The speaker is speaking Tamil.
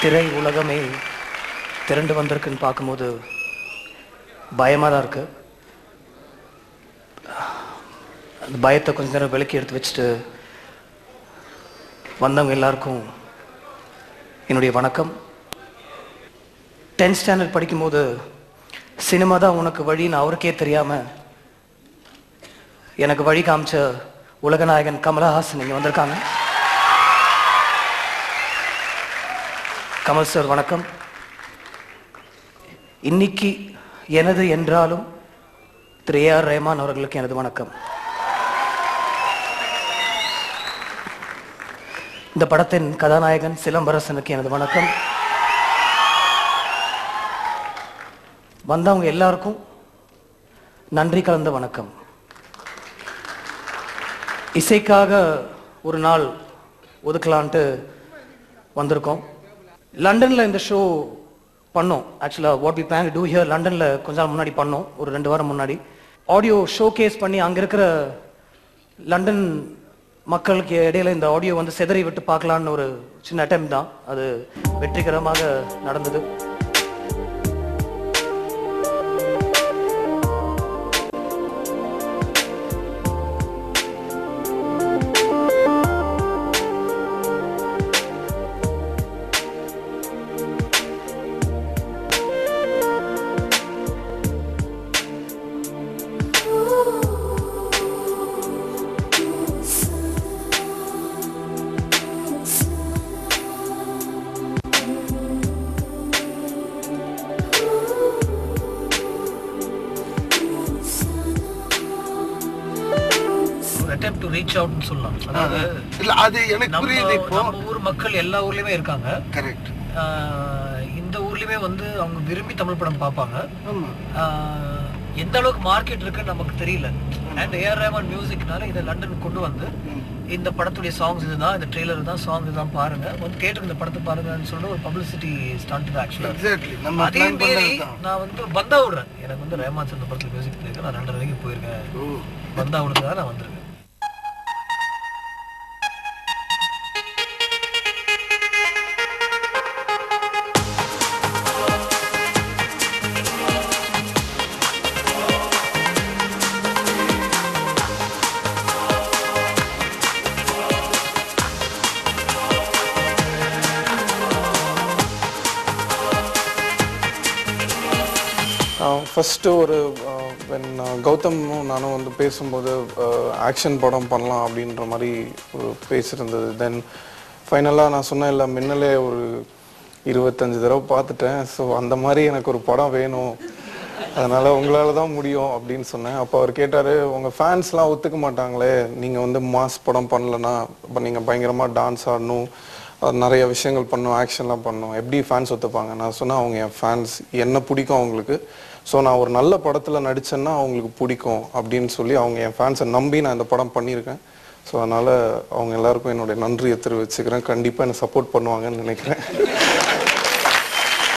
திரை உலகமே திரண்டு வந்திருக்குன்னு பார்க்கும்போது பயமாக தான் இருக்கு அந்த பயத்தை கொஞ்ச நேரம் விலக்கி எடுத்து வச்சுட்டு வந்தவங்க எல்லாருக்கும் என்னுடைய வணக்கம் டென்த் ஸ்டாண்டர்ட் படிக்கும்போது சினிமா தான் உனக்கு வழின்னு அவருக்கே தெரியாம எனக்கு வழி காமிச்ச உலகநாயகன் கமலஹாசன் இங்க வந்திருக்காங்க கமல் சார் வணக்கம் இன்னைக்கு எனது என்றாலும் திரு ஏ ஆர் ரஹ்மான் அவர்களுக்கு எனது வணக்கம் இந்த படத்தின் கதாநாயகன் சிலம்பரசனுக்கு எனது வணக்கம் வந்தவங்க எல்லாருக்கும் நன்றி கலந்த வணக்கம் இசைக்காக ஒரு நாள் ஒதுக்கலான்ட்டு வந்திருக்கோம் லண்டன்ல இந்த ஷோ பண்ணோம் ஆக்சுவலாக what we plan to here லண்டன்ல கொஞ்ச நாள் முன்னாடி பண்ணோம் ஒரு ரெண்டு வாரம் முன்னாடி ஆடியோ ஷோ கேஸ் பண்ணி அங்க இருக்கிற லண்டன் மக்களுக்கு இடையில இந்த ஆடியோ வந்து சிதறி விட்டு பார்க்கலான்னு ஒரு சின்ன அட்டம் தான் அது வெற்றிகரமாக நடந்தது அட்டெம்ட் டு ரீச் அவுட்னு சொல்லலாம் அதாவது இல்ல அது எனக்கு நம்ம புரியுது இப்போ நம்ம ஊர் மக்கள் எல்லா ஊர்லயுமே இருக்காங்க கரெக்ட் ஆஹ் இந்த ஊர்லயுமே வந்து அவங்க விரும்பி தமிழ் படம் பார்ப்பாங்க ஆமா ஆஹ் எந்த அளவுக்கு மார்க்கெட் இருக்குன்னு நமக்கு தெரியல அண்ட் ஏஆர் ரஹ்மான் மியூசிக்னால இதை லண்டன் கொண்டு வந்து இந்த படத்துடைய சாங்ஸ் இதுதான் இந்த ட்ரெய்லர் தான் சாங் இதுதான் பாருங்க வந்து கேட்டு இந்த படத்தை பாருங்கன்னு சொல்லிட்டு ஒரு பப்ளிசிட்டி ஸ்டாண்ட் ஆக்சுவலா எக்ஸாக்ட்லி நம்ம அதே பிளான் மீறி பண்ணதுதான் நான் வந்து பந்தா விடுறேன் எனக்கு வந்து ரஹ்மான் சார் இந்த படத்துல மியூசிக் பண்ணியிருக்கேன் நான் லண்டன் வரைக்கும் போயிருக்கேன் ஓ பந்தா விடுறதுக்காக நான் வந்திருக்கேன் ஃபஸ்ட்டு ஒரு வென் கௌதமும் நானும் வந்து பேசும்போது ஆக்ஷன் படம் பண்ணலாம் அப்படின்ற மாதிரி ஒரு பேசியிருந்தது தென் ஃபைனலாக நான் சொன்னேன் இல்லை முன்னலே ஒரு இருபத்தஞ்சு தடவை பார்த்துட்டேன் ஸோ அந்த மாதிரி எனக்கு ஒரு படம் வேணும் அதனால் உங்களால் தான் முடியும் அப்படின்னு சொன்னேன் அப்போ அவர் கேட்டார் உங்கள் ஃபேன்ஸ்லாம் ஒத்துக்க மாட்டாங்களே நீங்கள் வந்து மாஸ் படம் பண்ணலன்னா இப்போ நீங்கள் பயங்கரமாக டான்ஸ் ஆடணும் அது நிறைய விஷயங்கள் பண்ணும் ஆக்ஷன்லாம் பண்ணும் எப்படி ஃபேன்ஸ் ஒத்துப்பாங்க நான் சொன்னேன் அவங்க என் ஃபேன்ஸ் என்ன பிடிக்கும் அவங்களுக்கு ஸோ நான் ஒரு நல்ல படத்தில் நடிச்சேன்னா அவங்களுக்கு பிடிக்கும் அப்படின்னு சொல்லி அவங்க என் ஃபேன்ஸை நம்பி நான் இந்த படம் பண்ணியிருக்கேன் ஸோ அதனால் அவங்க எல்லாருக்கும் என்னுடைய நன்றியை தெரிவிச்சுக்கிறேன் கண்டிப்பாக என்னை சப்போர்ட் பண்ணுவாங்கன்னு நினைக்கிறேன்